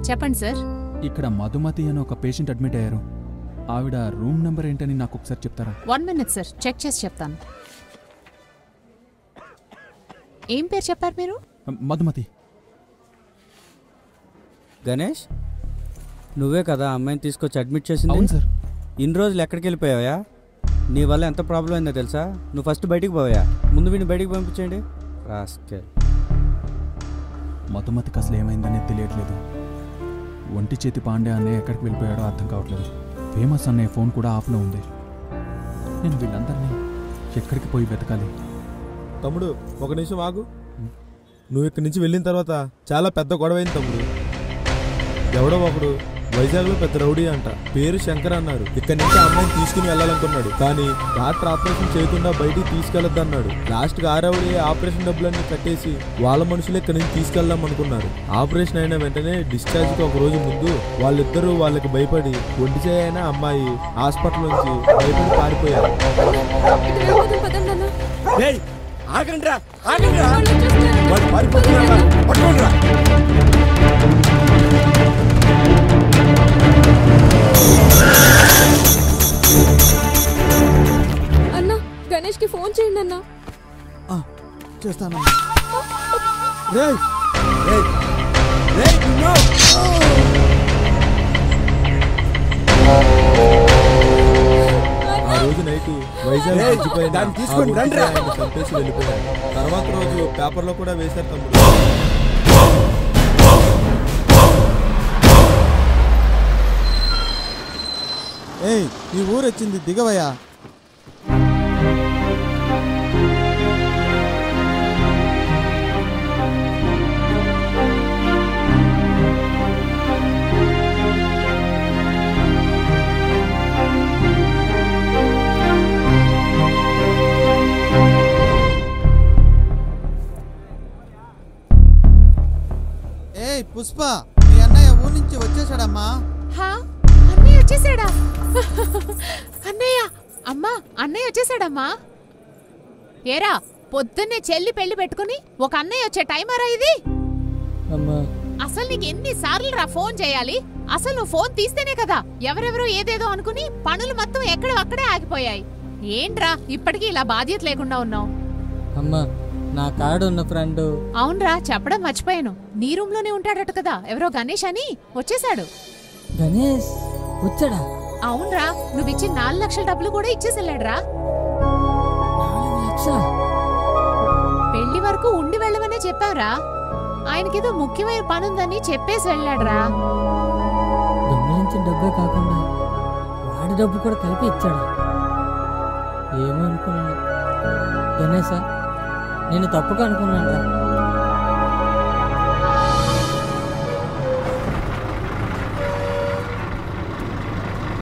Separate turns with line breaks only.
చెప్పండి సార్
ఇక్కడ మధుమతి అని ఒక పేషెంట్ అడ్మిట్ అయ్యారు ఆవిడ రూమ్ నెంబర్ ఏంటని నాకు ఒకసారి చెప్తారా
వన్ మినిట్ సార్ చెక్ చేసి చెప్తాను ఏం పేరు చెప్పారు మీరు
మధుమతి
గణేష్ నువ్వే కదా ఆ అమ్మాయిని తీసుకొచ్చి అడ్మిట్ చేసింది
అవును సార్
ఇన్ని రోజులు ఎక్కడికి వెళ్ళిపోయావా నీ వల్ల ఎంత ప్రాబ్లం అయిందో తెలుసా నువ్వు ఫస్ట్ బయటికి పోయా ముందు వీడిని బయటికి పంపించండి రాస్కెల్
మధుమతికి అసలు ఏమైందనేది తెలియట్లేదు ఒంటి చేతి పాండే అన్నయ్య ఎక్కడికి వెళ్ళిపోయాడో అర్థం కావట్లేదు ఫేమస్ అన్నయ్య ఫోన్ కూడా ఆఫ్లో ఉంది నేను వీళ్ళందరినీ ఎక్కడికి పోయి వెతకాలి
తమ్ముడు ఒక నిమిషం ఆగు నువ్వు ఇక్కడి నుంచి వెళ్ళిన తర్వాత చాలా పెద్ద గొడవైంది తమ్ముడు ఎవడో ఒకడు వైజాగ్లో పెద్ద రౌడీ అంట పేరు శంకర్ అన్నారు ఇక్కడి నుంచి ఆ అమ్మాయిని తీసుకుని వెళ్ళాలనుకున్నాడు కానీ డాక్టర్ ఆపరేషన్ చేయకుండా బయటికి తీసుకెళ్లొద్దు అన్నాడు లాస్ట్ గా ఆ రౌడీ ఆపరేషన్ డబ్బులన్నీ కట్టేసి వాళ్ళ మనుషులు ఇక్కడి నుంచి తీసుకెళ్దాం అనుకున్నారు ఆపరేషన్ అయిన వెంటనే డిశ్చార్జ్ కి ఒక రోజు ముందు వాళ్ళిద్దరూ వాళ్ళకి భయపడి ఒంటి చేయైన అమ్మాయి హాస్పిటల్ నుంచి భయపడి పారిపోయారు
ఏయ్, ఆగండ్రా ఆగండ్రా వాడు పారిపోతున్నారా పట్టుకోండిరా
అన్న గణేష్ కి ఫోన్ చేయండి అన్న
చేస్తాను
రేయ్, రేయ్, రేయ్, నిన్ను!
ఆ రోజు నైట్ వైజాగ్
ఏయ్,
బ్రిడ్జి పైన
దాన్ని తీసుకొని
ఆ గుంటూరు
రండిరా.
ఆయన్ని చంపేసి వెళ్ళిపోయారు తర్వాత రోజు పేపర్లో కూడా వేశారు తమ్ముడు
ఏయ్ ఈ ఊరు వచ్చింది దిగవయ్యా ఏయ్ పుష్ప మీ అన్నయ్య ఊరు నుంచి వచ్చేసాడమ్మా
హా అన్నయ్య వచ్చేసాడా అన్నయ్య అమ్మా అన్నయ్య వచ్చేసాడమ్మా ఏరా పొద్దున్నే చెల్లి పెళ్లి పెట్టుకుని ఒక అన్నయ్య వచ్చే టైమరా ఇది
అమ్మా
అసలు నీకు ఎన్ని సార్లు రా ఫోన్ చేయాలి అసలు నువ్వు ఫోన్ తీస్తేనే కదా ఎవరెవరో ఏదేదో అనుకుని పనులు మొత్తం ఎక్కడ అక్కడే ఆగిపోయాయి ఏంట్రా ఇప్పటికీ ఇలా బాధ్యత లేకుండా ఉన్నావు
అమ్మా నా కాడు ఉన్న ఫ్రెండ్
అవునరా చెప్పడం మర్చిపోయాను నీ రూమ్ లోనే ఉంటాడట కదా ఎవరో గణేష్ అని వచ్చేసాడు
గణేష్ వచ్చాడా
అవునరా నువ్వు ఇచ్చిన నాలుగు లక్షల డబ్బులు కూడా ఇచ్చేసి వెళ్ళాడురా
నాలుగు లక్షల
పెళ్లి వరకు ఉండి వెళ్ళమనే చెప్పారా ఆయనకేదో ముఖ్యమైన పనుందని చెప్పేసి వెళ్ళాడురా
దొంగిలించిన డబ్బే కాకుండా వాడి డబ్బు కూడా కలిపి ఇచ్చాడా ఏమో అనుకున్నాను గణేశ నేను తప్పుగా అనుకున్నాను రా